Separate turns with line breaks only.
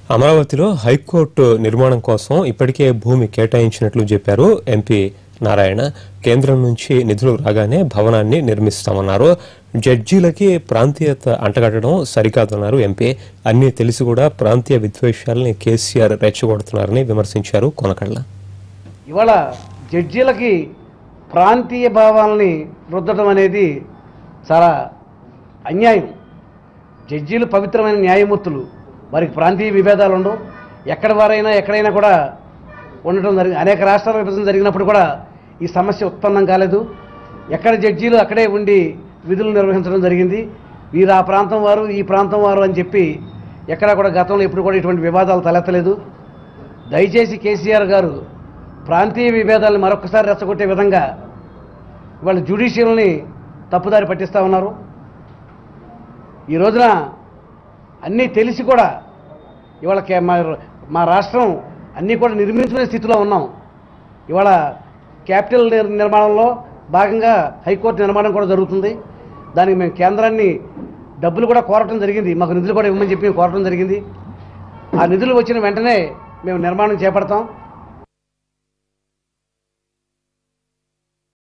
అమరావతిలో హైకోర్టు నిర్మాణం కోసం ఇప్పటికే భూమి కేటాయించినట్లు చెప్పారు ఎంపీ నారాయణ కేంద్రం నుంచి నిధులు రాగానే భవనాన్ని నిర్మిస్తామన్నారు జడ్జీలకి ప్రాంతీయత అంటగట్టడం సరికాదన్నారు ఎంపీ అన్నీ తెలిసి కూడా ప్రాంతీయ విద్వేషాలని కేసీఆర్ రెచ్చగొడుతున్నారని విమర్శించారు కొనకళ్ళ
ఇవాళ జడ్జీలకి ప్రాంతీయ భావాలని రుద్దడం అనేది చాలా అన్యాయం జడ్జీలు పవిత్రమైన న్యాయమూర్తులు వారికి ప్రాంతీయ విభేదాలు ఉండవు ఎక్కడ వారైనా ఎక్కడైనా కూడా ఉండటం జరిగి అనేక రాష్ట్రాల విభజన జరిగినప్పుడు కూడా ఈ సమస్య ఉత్పన్నం కాలేదు ఎక్కడ జడ్జీలు అక్కడే ఉండి విధులు నిర్వహించడం జరిగింది వీరు ఆ ప్రాంతం వారు ఈ ప్రాంతం వారు అని చెప్పి ఎక్కడా కూడా గతంలో ఎప్పుడు కూడా ఇటువంటి వివాదాలు తలెత్తలేదు దయచేసి కేసీఆర్ గారు ప్రాంతీయ విభేదాలను మరొకసారి రెచ్చగొట్టే విధంగా ఇవాళ జ్యుడిషియల్ని తప్పుదారి పట్టిస్తూ ఉన్నారు ఈ రోజున అన్నీ తెలిసి కూడా ఇవాళ కే- మా మా రాష్ట్రం అన్నీ కూడా నిర్మించుకునే స్థితిలో ఉన్నాం ఇవాళ క్యాపిటల్ నిర్- నిర్మాణంలో భాగంగా హైకోర్టు నిర్మాణం కూడా జరుగుతుంది దానికి మేము కేంద్రాన్ని డబ్బులు కూడా కోరటం జరిగింది మాకు నిధులు కూడా ఇవ్వమని చెప్పి కోరటం జరిగింది ఆ నిధులు వచ్చిన వెంటనే మేము నిర్మాణం చేపడతాం